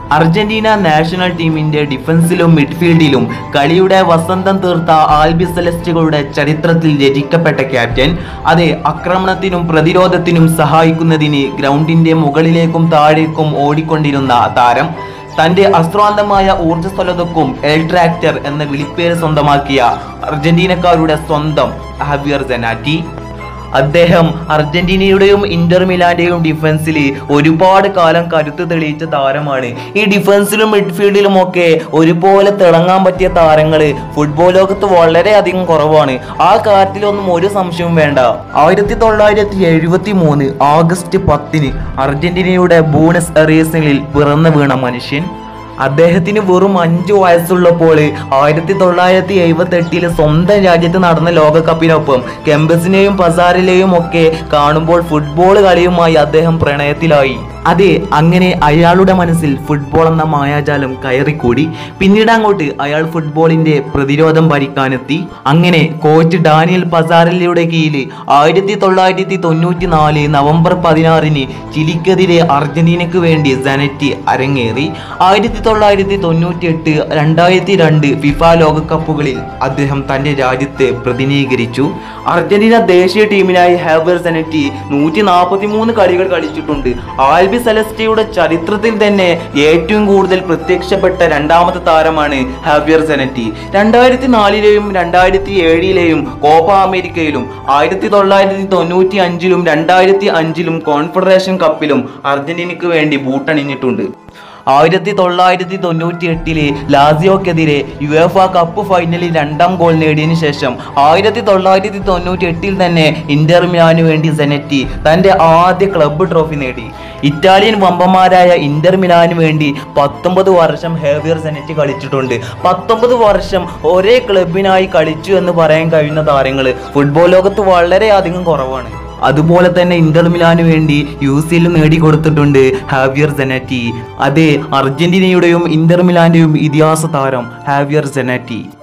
Argentina national ടീമിന്റെ ഡിഫൻസിലും മിഡ്ഫീൽഡിലും കളിയുടെ വസന്തം തീർത്ത ആൽബി സെലസ്റ്റുകളുടെ ചരിത്രത്തിൽ രചിക്കപ്പെട്ട ക്യാപ്റ്റൻ അതെ ആക്രമണത്തിനും പ്രതിരോധത്തിനും സഹായിക്കുന്നതിന് ഗ്രൗണ്ടിന്റെ മുകളിലേക്കും താഴേക്കും ഓടിക്കൊണ്ടിരുന്ന താരം തന്റെ അശ്രാന്തമായ ഊർജ്ജസ്വലതക്കും എൽ ട്രാക്ടർ എന്ന വിളിപ്പേര് സ്വന്തമാക്കിയ അർജന്റീനക്കാരുടെ സ്വന്തം ഹാവിയർ സെനാറ്റി അദ്ദേഹം അർജന്റീനയുടെയും ഇന്റർ മിലാന്റെയും ഡിഫൻസിൽ ഒരുപാട് കാലം കരുത്ത് തെളിയിച്ച താരമാണ് ഈ ഡിഫൻസിലും മിഡ്ഫീൽഡിലും ഒക്കെ ഒരുപോലെ തിളങ്ങാൻ പറ്റിയ താരങ്ങൾ ഫുട്ബോൾ ലോകത്ത് വളരെയധികം കുറവാണ് ആ കാര്യത്തിലൊന്നും ഒരു സംശയവും വേണ്ട ആയിരത്തി തൊള്ളായിരത്തി എഴുപത്തി മൂന്ന് ആഗസ്റ്റ് പത്തിന് അർജന്റീനയുടെ ബൂണസ് എറീസിൽ പിറന്നു വീണ മനുഷ്യൻ അദ്ദേഹത്തിന് വെറും അഞ്ചു വയസ്സുള്ളപ്പോൾ ആയിരത്തി തൊള്ളായിരത്തി എഴുപത്തി എട്ടില് സ്വന്തം രാജ്യത്ത് നടന്ന ലോകകപ്പിനൊപ്പം കെമ്പസിനെയും പസാറിലെയും ഒക്കെ കാണുമ്പോൾ ഫുട്ബോൾ കളിയുമായി അദ്ദേഹം പ്രണയത്തിലായി അതെ അങ്ങനെ അയാളുടെ മനസ്സിൽ ഫുട്ബോൾ എന്ന മായാജാലം കയറിക്കൂടി പിന്നീട് അങ്ങോട്ട് അയാൾ ഫുട്ബോളിന്റെ പ്രതിരോധം ഭരിക്കാനെത്തി അങ്ങനെ കോച്ച് ഡാനിയൽ പസാറിലയുടെ കീഴിൽ ആയിരത്തി തൊള്ളായിരത്തി തൊണ്ണൂറ്റി നാല് നവംബർ പതിനാറിന് ചിലിക്കെതിരെ അർജന്റീനയ്ക്ക് വേണ്ടി സനറ്റി അരങ്ങേറി ആയിരത്തി തൊള്ളായിരത്തി തൊണ്ണൂറ്റി എട്ട് രണ്ടായിരത്തി രണ്ട് ഫിഫ ലോകകപ്പുകളിൽ അദ്ദേഹം തന്റെ രാജ്യത്തെ പ്രതിനിധീകരിച്ചു അർജന്റീന ദേശീയ ടീമിനായി ഹാവർ സെനറ്റി നൂറ്റി നാൽപ്പത്തി മൂന്ന് കളികൾ കളിച്ചിട്ടുണ്ട് ആൽബി സെലസ്റ്റിയുടെ ചരിത്രത്തിൽ തന്നെ ഏറ്റവും കൂടുതൽ പ്രത്യക്ഷപ്പെട്ട രണ്ടാമത്തെ താരമാണ് ഹാവിയർ സെനറ്റി രണ്ടായിരത്തി നാലിലെയും രണ്ടായിരത്തി ഏഴിലെയും കോപ്പ അമേരിക്കയിലും ആയിരത്തി തൊള്ളായിരത്തി തൊണ്ണൂറ്റി അഞ്ചിലും രണ്ടായിരത്തി അഞ്ചിലും കോൺഫെഡറേഷൻ കപ്പിലും അർജന്റീനയ്ക്ക് വേണ്ടി ബൂട്ടണിഞ്ഞിട്ടുണ്ട് ആയിരത്തി തൊള്ളായിരത്തി തൊണ്ണൂറ്റി എട്ടിലെ ലാസിയോക്കെതിരെ യുഎഫ കപ്പ് ഫൈനലിൽ രണ്ടാം ഗോൾ നേടിയതിനു ശേഷം ആയിരത്തി തൊള്ളായിരത്തി തൊണ്ണൂറ്റി എട്ടിൽ തന്നെ ഇന്റർ മിലാനു വേണ്ടി സെനറ്റി തന്റെ ആദ്യ ക്ലബ്ബ് ട്രോഫി നേടി ഇറ്റാലിയൻ വമ്പന്മാരായ ഇന്റർ മിലാനു വേണ്ടി പത്തൊമ്പത് വർഷം ഹേവിയർ സെനറ്റി കളിച്ചിട്ടുണ്ട് പത്തൊമ്പത് വർഷം ഒരേ ക്ലബിനായി കളിച്ചു എന്ന് പറയാൻ കഴിയുന്ന താരങ്ങൾ ഫുട്ബോൾ ലോകത്ത് വളരെയധികം കുറവാണ് അതുപോലെ തന്നെ ഇന്റർ മിലാനു വേണ്ടി യു സി എൽ നേടിക്കൊടുത്തിട്ടുണ്ട് ഹാവിയർ സെനാറ്റി അതെ അർജന്റീനയുടെയും ഇന്റർ മിലാന്റെയും ഇതിഹാസ താരം ഹാവിയർ സെനാറ്റി